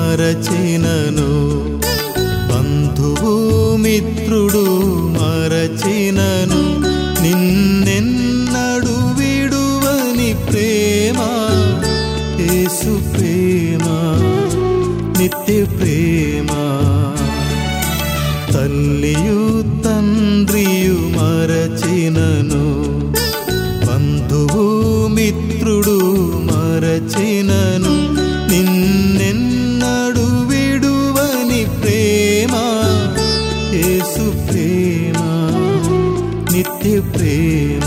మరచినను బంధువు మిత్రుడు మరచినను నిన్నెన్నడు విడువని ప్రేమ యేసు ప్రేమ నిత్య ప్రేమ తల్లియు తండ్రియు మరచినను బంధువు మిత్రుడు మరచినను నిన్నెన్నడు విడువని ప్రేమ యేసు ప్రేమ నిత్య ప్రేమ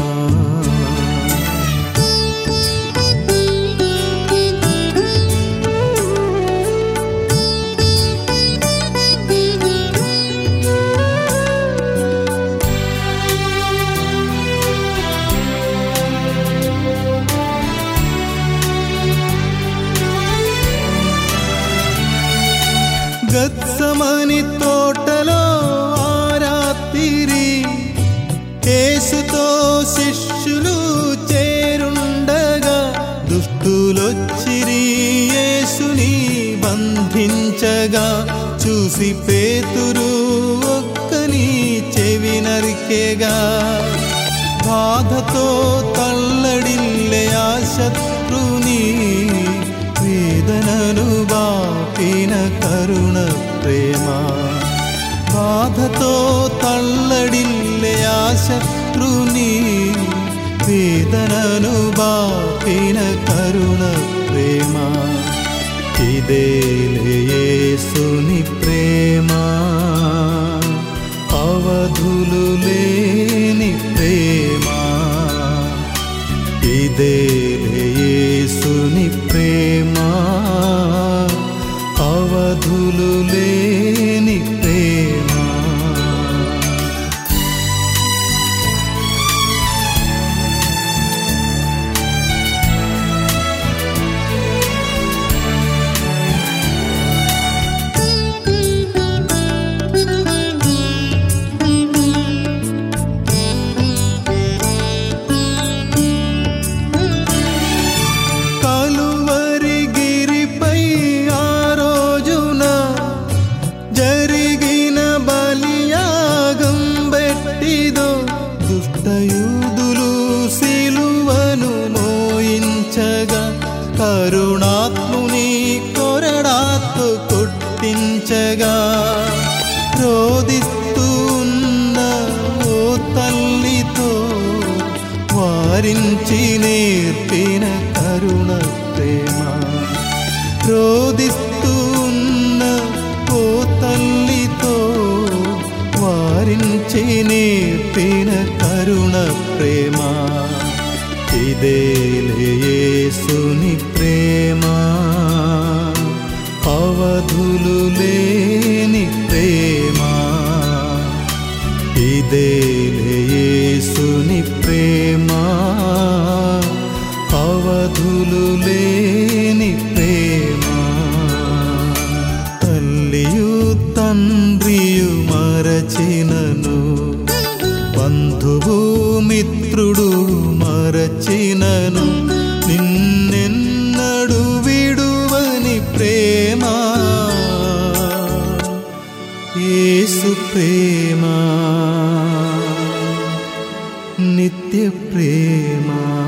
గత్సమని తోటలో ఆరాత్రి యేసుతో శిష్యులు చేరుండగా దుష్టులొచ్చిరి యేసుని బంధించగా చూసి పేతురు ఒక్కని చెవి నరికెగా బాధతో తల్లడిల్లే ఆ శత్రుని వేదనను బాపిన కరుణ ప్రేమ బాధతో తల్లడిల్లే ఆ శత్రుని వేదనను బాపిన కరుణ ప్రేమ ఇదేలే యేసుని ప్రేమ అవధులు లేని ప్రేమ ఇదేలే యేసుని ప్రేమ అవధులు లేని ప్రేమ కలువరి గిరిపై ఆ రోజున జరిగిన బలియాగం బెట్టిదో దుష్టయూదులు సిలువను మోయించగా కరుణాత్ముని కొరడాత్తు కొట్టించగా రోదిస్తూ ఉన్న ఓ తల్లితో వారించి నేర్పిన కరుణ ప్రేమ రోదిస్తూ ఉన్న ఓ తల్లితో వారించి నేర్పిన కరుణ ప్రేమ ఇదేలే యేసుని ప్రేమ అవధులు లేని ప్రేమ ఇదేలే యేసుని ప్రేమ అవధులు లేని ప్రేమ తల్లియు తండ్రియు మరచినను బంధువు మిత్రుడు మరచినను నిన్నెన్నడు విడువని ప్రేమ యేసు ప్రేమ నిత్య ప్రేమ